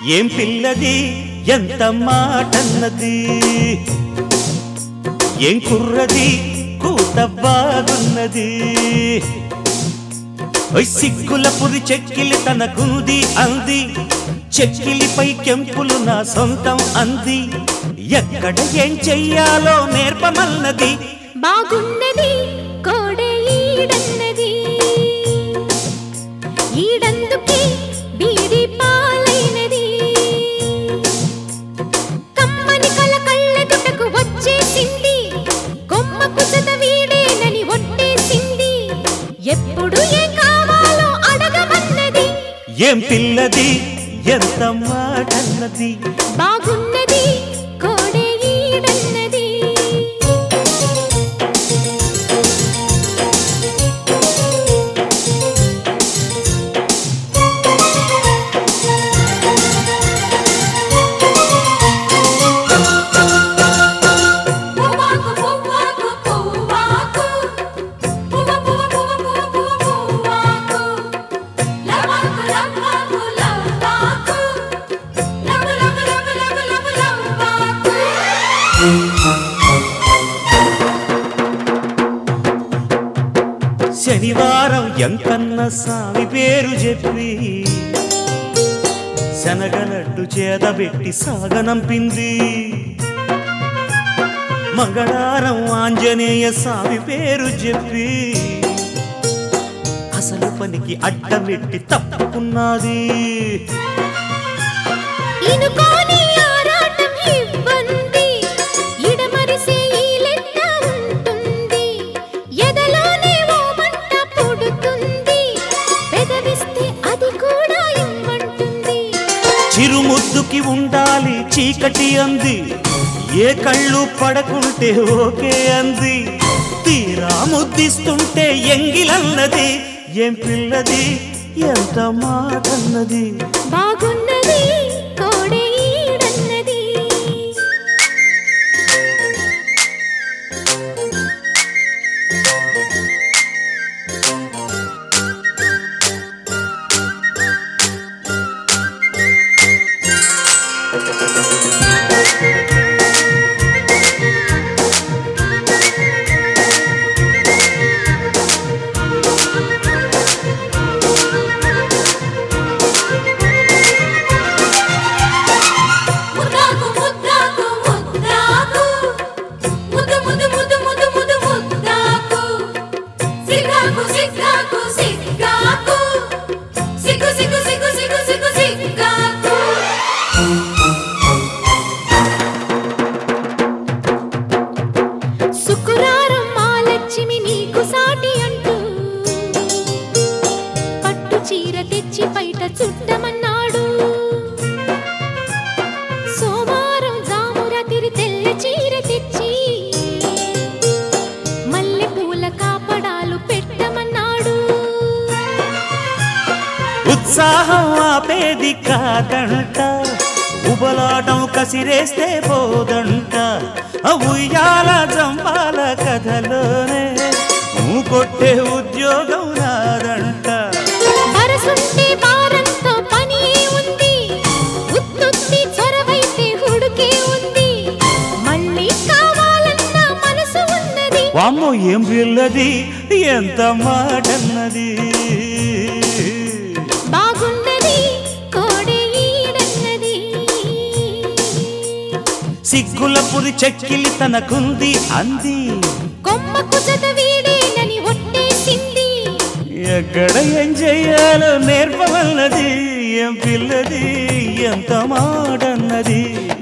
ఏం పిల్లది ఎంత మాటన్నది ఏం కుర్రది కూత బాగున్నది ఓయ్ సిగ్గుల పురి చెక్కిలి తనకుంది అంది చెక్కిలిపై కెంపులు నా సొంతం అంది ఎక్కడ ఏం చెయ్యాలో నేర్పమన్నది బాగున్నది కోడే ఈడన్నది ఈడందుకే బీడి పాలైనది కమ్మని కల కళ్ళెదుటకు వచ్చేసింది కొమ్మకు చద వీడేనని ఒట్టేసింది ఎప్పుడు ఏం కావాలో అడగమన్నది ఏం పిల్లది ఎంత మాటన్నది బాగున్నది కోడే ఈడన్నది పువ్వాకు పువ్వాకు పువ్వాకు పువ్వ పువ్వ పువ్వ పువ్వ పువ్వ పువ్వాకు లవ్వాకు లవ్వాకు లవ్వాకు love love love love love లవ్వాకు శనివారం ఎంకన్న స్వామి పేరు చెప్పి శనగలడ్డు చేదబెట్టి సాగనంపింది మంగళవారం ఆంజనేయ స్వామి పేరు చెప్పి అసలు పనికి అడ్డమెట్టి తప్పుకున్నది ఇనుకోని ఆరాటం ఇబ్బంది ఇడమరిసే ఈ లెక్క ఉంటుంది ఎదలోనే ఓ మంట పుడుతుంది పెదవిస్తే అది కూడా ఇమ్మంటుంది చిరుముద్దుకి ఉండాలి చీకటి అంది ఏ కళ్ళు పడకుంటే ఓకే అంది తీరా ముద్దిస్తుంటే ఎంగిలన్నది ఏం పిల్లది ఎంత మాటన్నది బాగున్నది కోడే ఈడన్నది ముద్దాకు ముద్దాకు ముద్దాకు ముద్దు ముద్దు ముద్దు ముద్దు ముద్దు ముద్దాకు సిగ్గాకు సిగ్గాకు సిగ్గాకు సిగ్గు సిగ్గు సిగ్గు సిగ్గు సిగ్గు సిగ్గాకు శుక్రారం మా లక్ష్మి నీకు సాటి అంటూ పట్టు చీర తెచ్చి బయట చుట్టమన్నాడు సోమవారం జామురాతిరి తెల్ల చీర తెచ్చి మల్లె పూల కాపడాలు పెట్టమన్నాడు ఉత్సాహం ఆపేది కాదంట ఉబలాటం కసిరేస్తే పోదంట ఆ ఉయ్యాల జంపాల కథలోనే ఊ కొట్టే ఉద్యోగం నాదంట వరసుంటే వారంతో పని ఉంది ఉత్తుత్తి చొరవైతే హుడుకే ఉంది మళ్ళీ కావాలన్న మనసు ఉన్నది వామ్మో ఏం పిల్లది ఎంత మాటన్నది బాగున్నది కోడే ఈడన్నది సిగ్గుల పురి చెక్కిలి తనకుంది అంది కొమ్మకు చదవీడేనని ఒట్టేసింది ఎక్కడ ఏం చెయ్యాలో నేర్పవన్నది ఏం పిల్లది ఎంత మాటన్నది